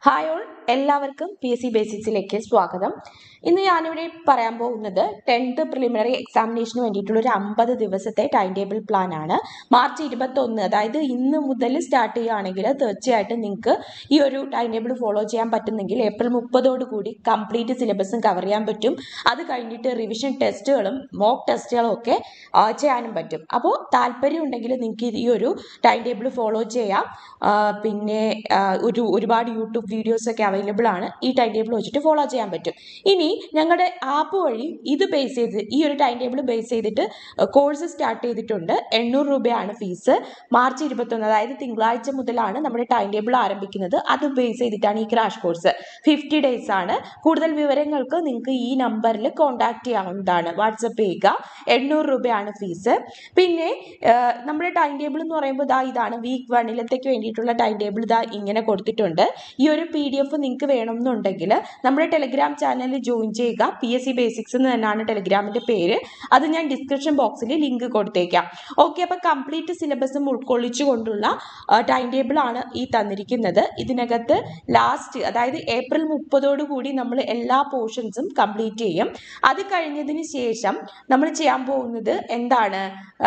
hi all എല്ലാവർക്കും P S C ബേസിക്സിലേക്ക് സ്വാഗതം ഇന്ന് ഞാനിവിടെ പറയാൻ പോകുന്നത് ടെൻത്ത് പ്രിലിമിനറി എക്സാമിനേഷന് വേണ്ടിയിട്ടുള്ള ഒരു അമ്പത് ദിവസത്തെ ടൈം ടേബിൾ പ്ലാൻ ആണ് മാർച്ച് ഇരുപത്തൊന്ന് അതായത് ഇന്ന് മുതൽ സ്റ്റാർട്ട് ചെയ്യുകയാണെങ്കിൽ തീർച്ചയായിട്ടും നിങ്ങൾക്ക് ഈ ഒരു ടൈം ടേബിൾ ഫോളോ ചെയ്യാൻ പറ്റുന്നെങ്കിൽ ഏപ്രിൽ മുപ്പതോട് കൂടി കംപ്ലീറ്റ് സിലബസും കവർ ചെയ്യാൻ പറ്റും അത് കഴിഞ്ഞിട്ട് റിവിഷൻ ടെസ്റ്റുകളും മോക്ക് ടെസ്റ്റുകളും ഒക്കെ ആ, ചെയ്യാനും പറ്റും അപ്പോൾ താല്പര്യം ഉണ്ടെങ്കിൽ നിങ്ങൾക്ക് ഈ ഒരു ടൈം ടേബിൾ ഫോളോ ചെയ്യാം ആ, പിന്നെ ആ, ഒരു ഒരുപാട് യൂട്യൂബ് വീഡിയോസ് ഒക്കെ അവൈലബിൾ ആണ് ഈ ടൈം ടേബിൾ വെച്ചിട്ട് ഫോളോ ചെയ്യാൻ പറ്റും ഇനി ഞങ്ങളുടെ ആപ്പ് വഴി ഇത് ബേസ് ചെയ്ത് ഈ ഒരു ടൈം ടേബിൾ ബേസ് ചെയ്തിട്ട് കോഴ്സ് സ്റ്റാർട്ട് ചെയ്തിട്ടുണ്ട് എണ്ണൂറ് രൂപയാണ് ഫീസ് മാർച്ച് ഇരുപത്തൊന്ന് അതായത് തിങ്കളാഴ്ച മുതലാണ് നമ്മുടെ ടൈം ടേബിൾ ആരംഭിക്കുന്നത് അത് ബേസ് ചെയ്തിട്ടാണ് ഈ ക്രാഷ് കോഴ്സ് ഫിഫ്റ്റി ഡേയ്സ് ആണ് കൂടുതൽ വിവരങ്ങൾക്ക് നിങ്ങൾക്ക് ഈ നമ്പറിൽ കോൺടാക്ട് ചെയ്യാവുന്നതാണ് വാട്സപ്പ് ചെയ്യുക എണ്ണൂറ് രൂപയാണ് ഫീസ് പിന്നെ ആ, നമ്മുടെ ടൈം ടേബിൾ എന്ന് പറയുമ്പോൾ ഇതാ ഇതാണ് വീക്ക് വണ്ണിലത്തേക്ക് വേണ്ടിയിട്ടുള്ള ടൈം ടേബിൾ ഇതാ ഇങ്ങനെ കൊടുത്തിട്ടുണ്ട് ഈ ഒരു പി ഡി എഫ് നിങ്ങൾക്ക് വേണമെന്നുണ്ടെങ്കിൽ നമ്മുടെ ടെലിഗ്രാം ചാനലിൽ ജോയിൻ ചെയ്യുക പി എസ് സി ബേസിക്സ് എന്ന് തന്നെയാണ് ടെലിഗ്രാമിൻ്റെ പേര് അത് ഞാൻ ഡിസ്ക്രിപ്ഷൻ ബോക്സിൽ ലിങ്ക് കൊടുത്തേക്കാം ഓക്കെ അപ്പോൾ കംപ്ലീറ്റ് സിലബസും ഉൾക്കൊള്ളിച്ചുകൊണ്ടുള്ള ടൈം ടേബിൾ ആണ് ഈ തന്നിരിക്കുന്നത് ഇതിനകത്ത് ലാസ്റ്റ് അതായത് ഏപ്രിൽ മുപ്പതോടു കൂടി നമ്മൾ എല്ലാ പോർഷൻസും കംപ്ലീറ്റ് ചെയ്യും അത് കഴിഞ്ഞതിന് ശേഷം നമ്മൾ ചെയ്യാൻ പോകുന്നത് എന്താണ്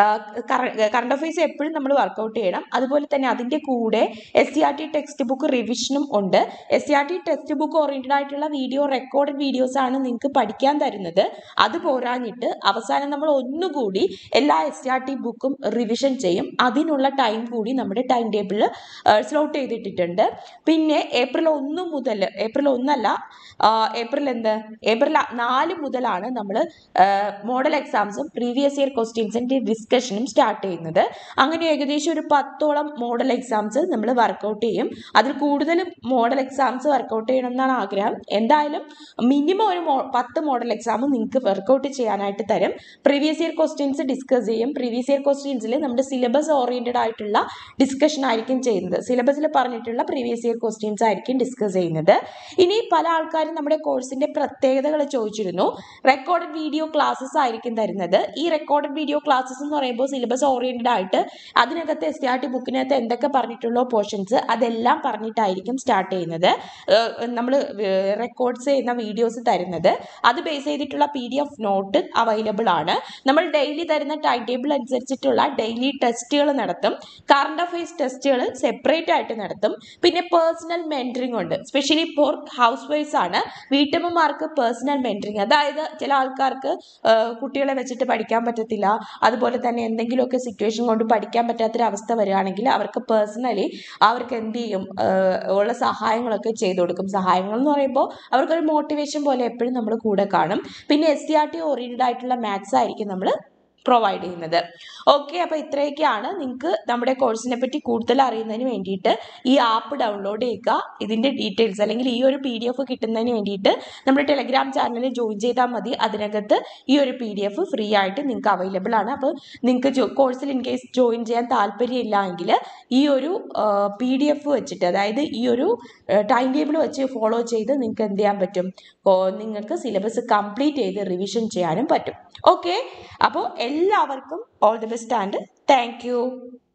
കറണ്ട് അഫയേഴ്സ് എപ്പോഴും നമ്മൾ വർക്കൗട്ട് ചെയ്യണം അതുപോലെ തന്നെ അതിൻ്റെ കൂടെ S C R T textbook റിവിഷനും ഉണ്ട് S C R T textbook oriented ആയിട്ടുള്ള വീഡിയോ റെക്കോർഡഡ് വീഡിയോസ് ആണ് നിങ്ങൾക്ക് പഠിക്കാൻ തരുന്നത് അത് പോരാഞ്ഞിട്ട് അവസാനം നമ്മൾ ഒന്നുകൂടി എല്ലാ എസ് സി ആർ ടി ബുക്കും റിവിഷൻ ചെയ്യും അതിനുള്ള ടൈം കൂടി നമ്മുടെ ടൈം ടേബിളിൽ സ്ലോട്ട് ചെയ്തിട്ടിട്ടുണ്ട് പിന്നെ ഏപ്രിൽ ഒന്ന് മുതൽ ഏപ്രിൽ ഒന്നല്ല ആ, ഏപ്രിൽ എന്ത് ഏപ്രിൽ നാല് മുതലാണ് നമ്മൾ മോഡൽ എക്സാംസും പ്രീവിയസ് ഇയർ ക്വസ്റ്റ്യൻസിൻ്റെ ഡിസ്കഷനും സ്റ്റാർട്ട് ചെയ്യുന്നത് അങ്ങനെ ഏകദേശം ഒരു പത്തോളം മോഡൽ എക്സാംസ് നമ്മൾ വർക്കൗട്ട് ചെയ്യും അതിൽ കൂടുതൽ മോഡൽ എക്സാംസ് വർക്കൗട്ട് ചെയ്യണം എന്നാണ് ആഗ്രഹം എന്തായാലും മിനിമം ഒരു മോ പത്ത് മോഡൽ എക്സാം നിങ്ങൾക്ക് വർക്കൗട്ട് ചെയ്യാനായിട്ട് തരും പ്രീവിയസ് ഇയർ ക്വസ്റ്റ്യൻസ് ഡിസ്കസ് ചെയ്യും പ്രീവിയസ് ഇയർ ക്വസ്റ്റ്യൻസിൽ നമ്മുടെ സിലബസ് ഓറിയൻറ്റഡ് ആയിട്ടുള്ള ഡിസ്കഷൻ ആയിരിക്കും ചെയ്യുന്നത് സിലബസിൽ പറഞ്ഞിട്ടുള്ള പ്രീവിയസ് ഇയർ ക്വസ്റ്റ്യൻസ് ആയിരിക്കും ഡിസ്കസ് ചെയ്യുന്നത് ഇനി പല ആൾക്കാരും നമ്മുടെ കോഴ്സിന്റെ പ്രത്യേകതകൾ ചോദിച്ചിരുന്നു റെക്കോർഡഡ് വീഡിയോ ക്ലാസ്സസ് ആയിരിക്കും തരുന്നത് ഈ റെക്കോർഡഡ് വീഡിയോ ക്ലാസ്സസ് എന്ന് പറയുമ്പോൾ സിലബസ് ഓറിയൻറ്റഡ് ആയിട്ട് അതിനകത്ത് എസ് ആർ ടി ബുക്കിനകത്ത് എന്തൊക്കെ പറഞ്ഞിട്ടുള്ളോ പോർഷൻസ് അതെല്ലാം പറഞ്ഞിട്ടായിരിക്കും സ്റ്റാർട്ട് ചെയ്യുന്നത് നമ്മൾ റെക്കോർഡ്സ് ചെയ്യുന്ന വീഡിയോസ് തരുന്നത് അത് ബേസ് ചെയ്തിട്ടുള്ള P D F note available ആണ് നമ്മൾ ഡെയിലി തരുന്ന ടൈം ടേബിൾ അനുസരിച്ചിട്ടുള്ള ഡെയിലി ടെസ്റ്റുകൾ നടത്തും കറണ്ട് അഫയേഴ്സ് ടെസ്റ്റുകൾ സെപ്പറേറ്റ് ആയിട്ട് നടത്തും പിന്നെ പേഴ്സണൽ മെൻറ്ററിംഗ് ഉണ്ട് സ്പെഷ്യലി ഫോർ ഹൗസ് വൈഫ്സ് ആണ് വീട്ടമ്മമാർക്ക് പേഴ്സണൽ മെൻറ്ററിങ് അതായത് ചില ആൾക്കാർക്ക് ആ, കുട്ടികളെ വെച്ചിട്ട് പഠിക്കാൻ പറ്റത്തില്ല അതുപോലെ തന്നെ എന്തെങ്കിലുമൊക്കെ സിറ്റുവേഷൻ കൊണ്ട് പഠിക്കാൻ പറ്റാത്തൊരവസ്ഥ വരികയാണെങ്കിൽ അവർക്ക് പേഴ്സണലി അവർക്ക് എന്ത് ചെയ്യും ആ, ഉള്ള സഹായങ്ങളൊക്കെ ചെയ്തു കൊടുക്കും സഹായങ്ങൾ എന്ന് പറയുമ്പോൾ അവർക്കൊരു മോട്ടിവേഷൻ പോലെ എപ്പോഴും നമ്മൾ കൂടെ കാണും പിന്നെ S C R T oriented ആയിട്ടുള്ള മാത്സ് ആയിരിക്കും നമ്മൾ പ്രൊവൈഡ് ചെയ്യുന്നത് ഓക്കെ അപ്പോൾ ഇത്രയൊക്കെയാണ് നിങ്ങൾക്ക് നമ്മുടെ കോഴ്സിനെ പറ്റി കൂടുതൽ അറിയുന്നതിന് വേണ്ടിയിട്ട് ഈ ആപ്പ് ഡൗൺലോഡ് ചെയ്യുക ഇതിൻ്റെ ഡീറ്റെയിൽസ് അല്ലെങ്കിൽ ഈ ഒരു പി ഡി എഫ് കിട്ടുന്നതിന് വേണ്ടിയിട്ട് നമ്മുടെ ടെലഗ്രാം ചാനലിൽ ജോയിൻ ചെയ്താൽ മതി അതിനകത്ത് ഈ ഒരു പി ഡി എഫ് ഫ്രീ ആയിട്ട് നിങ്ങൾക്ക് അവൈലബിൾ ആണ് അപ്പോൾ നിങ്ങൾക്ക് കോഴ്സിൽ ഇൻ കേസ് ജോയിൻ ചെയ്യാൻ താല്പര്യമില്ല എങ്കിൽ ഈ ഒരു പി ഡി എഫ് വെച്ചിട്ട് അതായത് ഈ ഒരു ടൈം ടേബിൾ വെച്ച് ഫോളോ ചെയ്ത് നിങ്ങൾക്ക് എന്ത് ചെയ്യാൻ പറ്റും ഓ, നിങ്ങൾക്ക് സിലബസ് കംപ്ലീറ്റ് ചെയ്ത് റിവിഷൻ ചെയ്യാനും പറ്റും ഓക്കെ അപ്പോൾ എല്ലാവർക്കും all the best and thank U